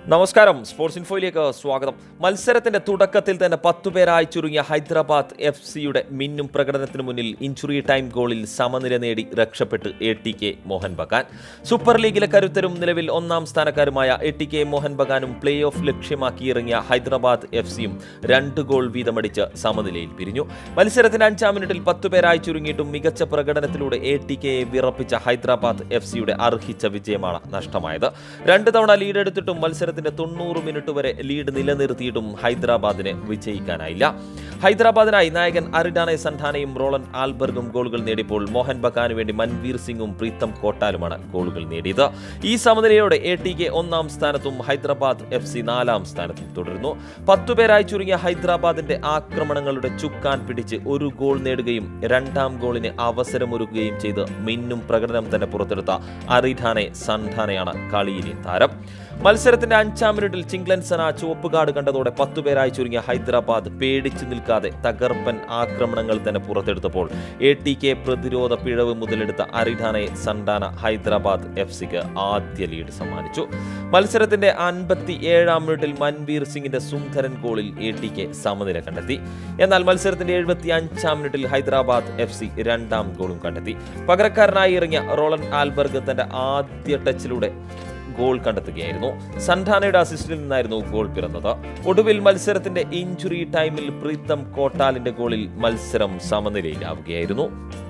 നമസ്കാരം സ്പോർട്സ് ഇൻഫോയിലേക്ക് സ്വാഗതം മത്സരത്തിന്റെ തുടക്കത്തിൽ തന്നെ പത്തു പേരായി ചുരുങ്ങിയ ഹൈദരാബാദ് എഫ് സിയുടെ മിന്നും പ്രകടനത്തിന് മുന്നിൽ ഇഞ്ചുറി ടൈം ഗോളിൽ സമനില നേടി രക്ഷപ്പെട്ട് A T K Mohun Bagan super ലീഗിലെ കരുത്തരും നിലവിൽ ഒന്നാം സ്ഥാനക്കാരുമായ എ ടി കെ മോഹൻ ബഗാനും പ്ലേ ഓഫ് ലക്ഷ്യമാക്കി ഇറങ്ങിയ ഹൈദരാബാദ് എഫ് സിയും രണ്ട് ഗോൾ വീതമടിച്ച് സമനിലയിൽ പിരിഞ്ഞു മത്സരത്തിന്റെ അഞ്ചാം മിനിറ്റിൽ പത്തു പേരായി ചുരുങ്ങിയിട്ടും മികച്ച പ്രകടനത്തിലൂടെ എ ടി കെയെ വിറപ്പിച്ച ഹൈദരാബാദ് എഫ് സിയുടെ അർഹിച്ച വിജയമാണ് നഷ്ടമായത് രണ്ട് തവണ ലീഡ് എടുത്തിട്ടും മത്സരത്തിന്റെ തൊണ്ണൂറ് മിനിറ്റ് വരെ ലീഡ് നിലനിർത്തിയിട്ടും ഹൈദരാബാദിന് വിജയിക്കാനായില്ല ഹൈദരാബാദിനായി നായകൻ അരിഡാനെ സന്ധാനയും റോളൻ ആൽബർഗും ഗോളുകൾ നേടിയപ്പോൾ മോഹൻ ബഗാന് വേണ്ടി മൻവീർ സിംഗും പ്രീത്തം കോട്ടാലുമാണ് ഗോളുകൾ നേടിയത് ഈ സമനിലയോടെ എ ടി കെ ഒന്നാം സ്ഥാനത്തും ഹൈദരാബാദ് എഫ് സി നാലാം സ്ഥാനത്തും തുടരുന്നു പത്തുപേരായി ചുരുങ്ങിയ ഹൈദരാബാദിന്റെ ആക്രമണങ്ങളുടെ ചുക്കാൻ പിടിച്ച് ഒരു ഗോൾ നേടുകയും രണ്ടാം ഗോളിന് അവസരമൊരുക്കുകയും ചെയ്ത് മിന്നും പ്രകടനം തന്നെ പുറത്തെടുത്ത അറിഡാനെ സന്ധാനയാണ് കളിയിലെ താരം മത്സരത്തിന്റെ അഞ്ചാം മിനിറ്റിൽ ചിങ്ക്ലൻസന ചുവപ്പ് കാർഡ് കണ്ടതോടെ പത്തുപേരായി ചുരുങ്ങിയ ഹൈദരാബാദ് പേടിച്ചു നിൽക്കാതെ തകർപ്പൻ ആക്രമണങ്ങൾ തന്നെ പുറത്തെടുത്തപ്പോൾ എ ടി കെ പ്രതിരോധ പിഴവ് മുതലെടുത്ത അരിഡാനെ സണ്ടാന ഹൈദരാബാദ് എഫ് സിക്ക് ആദ്യ ലീഡ് സമ്മാനിച്ചു മത്സരത്തിന്റെ അൻപത്തി ഏഴാം മിനിറ്റിൽ മൻവീർ സിംഗിന്റെ സുന്ദരൻ ഗോളിൽ എ ടി കെ സമനില കണ്ടെത്തി എന്നാൽ മത്സരത്തിന്റെ എഴുപത്തി അഞ്ചാം മിനിറ്റിൽ ഹൈദരാബാദ് എഫ് സി രണ്ടാം ഗോളും കണ്ടെത്തി പകരക്കാരനായി ഇറങ്ങിയ റോളൻ ആൽബർഗ് തന്റെ ആദ്യ ടച്ചിലൂടെ ഗോൾ കണ്ടെത്തുകയായിരുന്നു സന്ധാനയുടെ അസിസ്റ്റിൽ നിന്നായിരുന്നു ഗോൾ പിറന്നത് ഒടുവിൽ മത്സരത്തിന്റെ ഇഞ്ചുറി ടൈമിൽ പ്രീത്തം കോട്ടാലിന്റെ ഗോളിൽ മത്സരം സമനിലയിലാവുകയായിരുന്നു